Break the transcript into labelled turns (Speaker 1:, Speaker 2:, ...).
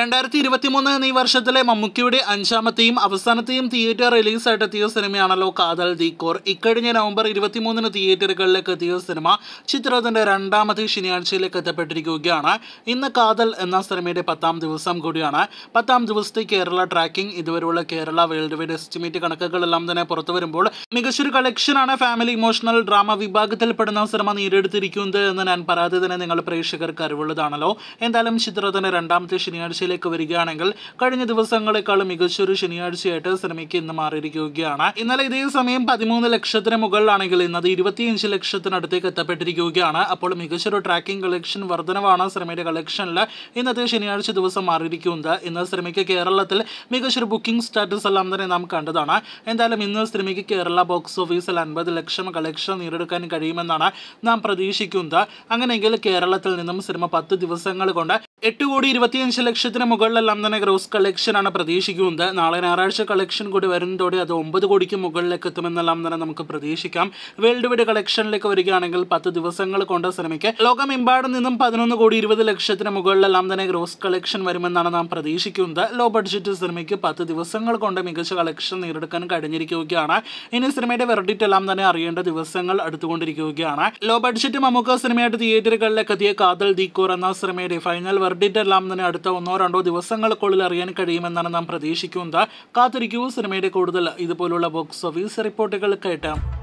Speaker 1: രണ്ടായിരത്തി ഇരുപത്തി മൂന്ന് എന്നീ വർഷത്തിലെ മമ്മൂക്കിയുടെ അഞ്ചാമത്തെയും അവസാനത്തെയും തിയേറ്റർ റിലീസായിട്ട് എത്തിയ സിനിമയാണല്ലോ കാതൽ ദീക്കോർ ഇക്കഴിഞ്ഞ നവംബർ ഇരുപത്തിമൂന്നിന് തിയേറ്ററുകളിലേക്ക് എത്തിയ സിനിമ ചിത്രത്തിന്റെ രണ്ടാമത്തെ ശനിയാഴ്ചയിലേക്ക് എത്തപ്പെട്ടിരിക്കുകയാണ് ഇന്ന് കാതൽ എന്ന സിനിമയുടെ പത്താം ദിവസം കൂടിയാണ് പത്താം ദിവസത്തെ കേരള ട്രാക്കിംഗ് ഇതുവരെയുള്ള കേരള വേൾഡ് വൈഡ് എസ്റ്റിമേറ്റ് കണക്കുകളെല്ലാം തന്നെ പുറത്തു വരുമ്പോൾ മികച്ചൊരു കളക്ഷനാണ് ഫാമിലി ഇമോഷണൽ ഡ്രാമ വിഭാഗത്തിൽപ്പെടുന്ന സിനിമ നേടിയെടുത്തിരിക്കുന്നത് എന്ന് ഞാൻ പറയാതെ തന്നെ നിങ്ങൾ പ്രേക്ഷകർക്ക് അറിവുള്ളതാണല്ലോ എന്തായാലും ചിത്രത്തിന്റെ രണ്ടാമത്തെ ശനിയാഴ്ചയിലേക്ക് വരികയാണെങ്കിൽ കഴിഞ്ഞ ദിവസങ്ങളെക്കാളും മികച്ചൊരു ശനിയാഴ്ചയായിട്ട് സിനിമയ്ക്ക് ഇന്ന് മാറിയിരിക്കുകയാണ് ഇന്നലെ ഇതേ സമയം പതിമൂന്ന് ലക്ഷത്തിന് മുകളിലാണെങ്കിൽ ഇന്നത് ഇരുപത്തിയഞ്ച് ലക്ഷത്തിനടുത്തേക്ക് എത്തപ്പെട്ടിരിക്കുകയാണ് അപ്പോൾ മികച്ചൊരു ട്രാക്കിംഗ് കളക്ഷൻ വർധനവാണ് സിനിമയുടെ കളക്ഷനിൽ ഇന്നത്തെ ശനിയാഴ്ച ദിവസം മാറിയിരിക്കുന്നത് ഇന്ന് സിനിമയ്ക്ക് കേരളത്തിൽ മികച്ചൊരു ബുക്കിംഗ് സ്റ്റാറ്റസ് എല്ലാം തന്നെ നാം കണ്ടതാണ് എന്തായാലും ഇന്ന് സിനിമയ്ക്ക് കേരള ബോക്സ് ഓഫീസിൽ അൻപത് ലക്ഷം കളക്ഷൻ നേടിയെടുക്കാൻ കഴിയുമെന്നാണ് നാം പ്രതീക്ഷിക്കുന്നത് അങ്ങനെയെങ്കിൽ കേരളത്തിൽ നിന്നും സിനിമ പത്ത് ദിവസങ്ങൾ കൊണ്ട് എട്ട് കോടി ഇരുപത്തിയഞ്ച് ലക്ഷത്തിന് മുകളിലെല്ലാം തന്നെ ഗ്രോസ് കളക്ഷനാണ് പ്രതീക്ഷിക്കുന്നത് നാളെ ഞായറാഴ്ച കളക്ഷൻ കൂടി വരുന്നതോടെ അത് ഒമ്പത് കോടിക്ക് മുകളിലേക്ക് എത്തുമെന്നെല്ലാം തന്നെ നമുക്ക് പ്രതീക്ഷിക്കാം വേൾഡ് വൈഡ് കളക്ഷനിലേക്ക് വരികയാണെങ്കിൽ പത്ത് ദിവസങ്ങൾ കൊണ്ട് സിനിമയ്ക്ക് ലോകമെമ്പാടും നിന്നും പതിനൊന്ന് കോടി ഇരുപത് ലക്ഷത്തിന് മുകളിലെല്ലാം തന്നെ ഗ്രോസ് കളക്ഷൻ വരുമെന്നാണ് നാം പ്രതീക്ഷിക്കുന്നത് ലോ ബഡ്ജറ്റ് സിനിമയ്ക്ക് പത്ത് ദിവസങ്ങൾ കൊണ്ട് മികച്ച കളക്ഷൻ നേടിയെടുക്കാൻ കഴിഞ്ഞിരിക്കുകയാണ് ഇനി സിനിമയുടെ വെർഡിറ്റ് എല്ലാം തന്നെ അറിയേണ്ട ദിവസങ്ങൾ അടുത്തുകൊണ്ടിരിക്കുകയാണ് ലോ ബഡ്ജറ്റ് മമ്മൂക്ക സിനിമയായിട്ട് തിയേറ്ററുകളിലേക്ക് എത്തിയ കാതൽ ദീക്കോർ എന്ന സിനിമയുടെ ഫൈനൽ വെർഡിറ്റ് എല്ലാം തന്നെ അടുത്ത ഒന്നോ രണ്ടോ ദിവസങ്ങൾക്കുള്ളിൽ അറിയാൻ കഴിയുമെന്നാണ് നാം പ്രതീക്ഷിക്കുന്നത് കാത്തിരിക്കൂ സിനിമയുടെ കൂടുതൽ ഇതുപോലുള്ള ബോക്സ് ഓഫീസ് റിപ്പോർട്ടുകൾ കേട്ടാം